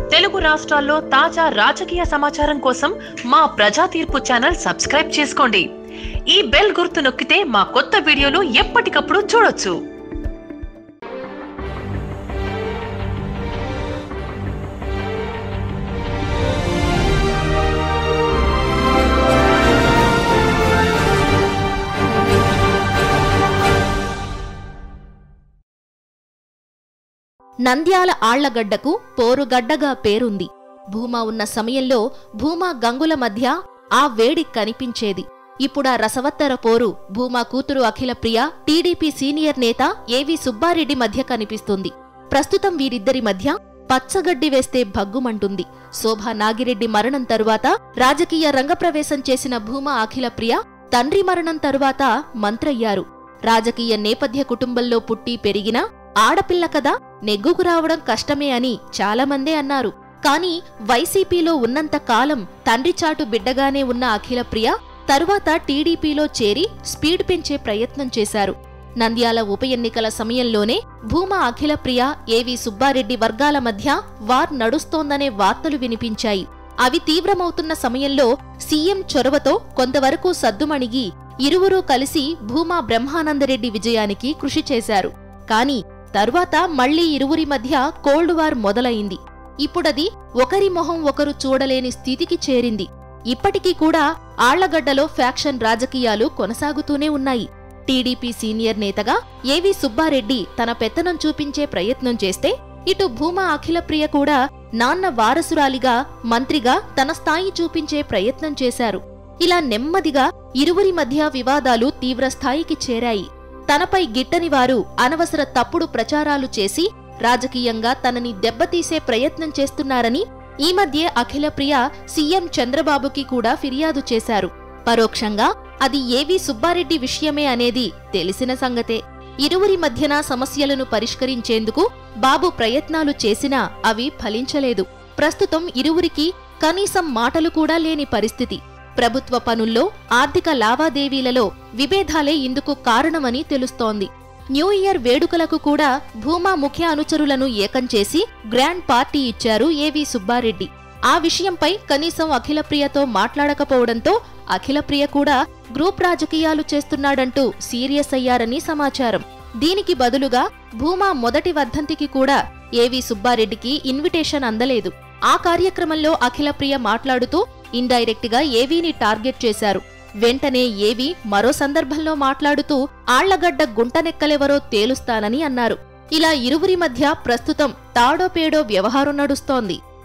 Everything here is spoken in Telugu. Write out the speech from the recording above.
తెలుగు రాష్ట్రాల్లో తాజా రాజకీయ సమాచారం కోసం మా ప్రజా తీర్పు ఛానల్ సబ్స్క్రైబ్ చేసుకోండి ఈ బెల్ గుర్తు నొక్కితే మా కొత్త వీడియోలు ఎప్పటికప్పుడు చూడొచ్చు నంద్యాల ఆళ్లగడ్డకు పోరుగడ్డగా పేరుంది భూమా ఉన్న సమయంలో భూమా గంగుల మధ్య ఆ వేడి కనిపించేది ఇప్పుడా రసవత్తర పోరు భూమా కూతురు అఖిల ప్రియ టీడీపీ సీనియర్ నేత ఏవి సుబ్బారెడ్డి మధ్య కనిపిస్తుంది ప్రస్తుతం వీరిద్దరి మధ్య పచ్చగడ్డి వేస్తే భగ్గుమంటుంది శోభా నాగిరెడ్డి మరణం తరువాత రాజకీయ రంగప్రవేశం చేసిన భూమా అఖిల ప్రియ తండ్రి మరణం తరువాత మంత్రయ్యారు రాజకీయ నేపథ్య కుటుంబంలో పుట్టి పెరిగిన ఆడపిల్ల కదా నెగ్గుకు రావడం కష్టమే అని చాలామందే అన్నారు కానీ వైసీపీలో ఉన్నంత కాలం తండ్రి చాటు బిడ్డగానే ఉన్న అఖిల ప్రియ తరువాత టీడీపీలో చేరి స్పీడ్ పెంచే ప్రయత్నం చేశారు నంద్యాల ఉప ఎన్నికల సమయంలోనే భూమా అఖిల ప్రియ ఏవి సుబ్బారెడ్డి వర్గాల మధ్య వార్ నడుస్తోందనే వార్తలు వినిపించాయి అవి తీవ్రమవుతున్న సమయంలో సీఎం చొరవతో కొంతవరకు సద్దుమణిగి ఇరువురూ కలిసి భూమా బ్రహ్మానందరెడ్డి విజయానికి కృషి చేశారు కాని తర్వాత మళ్లీ ఇరువురి మధ్య కోల్డ్ వార్ మొదలైంది ఇప్పుడది ఒకరి మొహం ఒకరు చూడలేని స్థితికి చేరింది ఇప్పటికీ కూడా ఆళ్లగడ్డలో ఫ్యాక్షన్ రాజకీయాలు కొనసాగుతూనే ఉన్నాయి టీడీపీ సీనియర్ నేతగా ఏవి సుబ్బారెడ్డి తన పెత్తనం చూపించే ప్రయత్నం చేస్తే ఇటు భూమా అఖిలప్రియ కూడా నాన్న వారసురాలిగా మంత్రిగా తన స్థాయి చూపించే ప్రయత్నం చేశారు ఇలా నెమ్మదిగా ఇరువురి మధ్య వివాదాలు తీవ్రస్థాయికి చేరాయి తనపై గిట్టని వారు అనవసర తప్పుడు ప్రచారాలు చేసి రాజకీయంగా తనని దెబ్బతీసే ప్రయత్నం చేస్తున్నారని ఈ మధ్య అఖిలప్రియ సీఎం చంద్రబాబుకి కూడా ఫిర్యాదు చేశారు పరోక్షంగా అది ఏవి సుబ్బారెడ్డి విషయమే అనేది తెలిసిన సంగతే ఇరువురి మధ్యన సమస్యలను పరిష్కరించేందుకు బాబు ప్రయత్నాలు చేసినా అవి ఫలించలేదు ప్రస్తుతం ఇరువురికి కనీసం మాటలు కూడా లేని పరిస్థితి ప్రభుత్వ పనుల్లో ఆర్థిక లావాదేవీలలో విభేదాలే ఇందుకు కారణమని తెలుస్తోంది న్యూ ఇయర్ వేడుకలకు కూడా భూమా ముఖ్య అనుచరులను ఏకం చేసి గ్రాండ్ పార్టీ ఇచ్చారు ఏవి సుబ్బారెడ్డి ఆ విషయంపై కనీసం అఖిలప్రియతో మాట్లాడకపోవడంతో అఖిలప్రియ కూడా గ్రూప్ రాజకీయాలు చేస్తున్నాడంటూ సీరియస్ అయ్యారని సమాచారం దీనికి బదులుగా భూమా మొదటి వర్ధంతికి కూడా ఏవి సుబ్బారెడ్డికి ఇన్విటేషన్ అందలేదు ఆ కార్యక్రమంలో అఖిలప్రియ మాట్లాడుతూ ఇండైరెక్ట్ గా ఏవీని టార్గెట్ చేశారు వెంటనే ఏవి మరో సందర్భంలో మాట్లాడుతూ ఆళ్లగడ్డ గుంటనెక్కలెవరో తేలుస్తానని అన్నారు ఇలా ఇరువురి మధ్య ప్రస్తుతం తాడోపేడో వ్యవహారం నడుస్తోంది